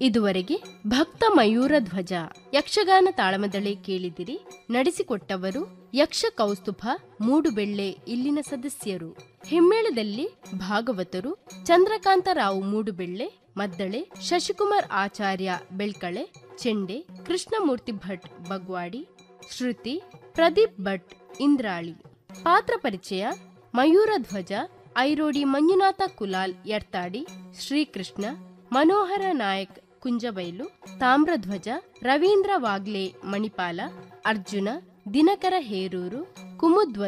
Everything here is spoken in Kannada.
ಇದುವರೆಗೆ ಭಕ್ತ ಮಯೂರ ಧ್ವಜ ಯಕ್ಷಗಾನ ತಾಳಮದಳೆ ಕೇಳಿದಿರಿ ನಡೆಸಿಕೊಟ್ಟವರು ಯಕ್ಷ ಕೌಸ್ತುಭ ಮೂಡುಬೆಳ್ಳೆ ಇಲ್ಲಿನ ಸದಸ್ಯರು ಹಿಮ್ಮೇಳದಲ್ಲಿ ಭಾಗವತರು ಚಂದ್ರಕಾಂತರಾವ್ ಮೂಡುಬೆಳ್ಳೆ ಮದ್ದಳೆ ಶಶಿಕುಮಾರ್ ಆಚಾರ್ಯ ಬೆಳ್ಕಳೆ ಚೆಂಡೆ ಕೃಷ್ಣಮೂರ್ತಿ ಭಟ್ ಬಗ್ವಾಡಿ ಶ್ರುತಿ ಪ್ರದೀಪ್ ಭಟ್ ಇಂದ್ರಾಳಿ ಪಾತ್ರ ಪರಿಚಯ ಮಯೂರ ಧ್ವಜ ಐರೋಡಿ ಮಂಜುನಾಥ ಕುಲಾಲ್ ಯರ್ತಾಡಿ ಶ್ರೀಕೃಷ್ಣ ಮನೋಹರ ನಾಯಕ್ ಕುಂಜಬೈಲು ತಾಮ್ರಧ್ವಜ ರವೀಂದ್ರ ವಾಗ್ಲೆ ಮಣಿಪಾಲ ಅರ್ಜುನ ದಿನಕರ ಹೇರೂರು ಕುಮುಧ್ವ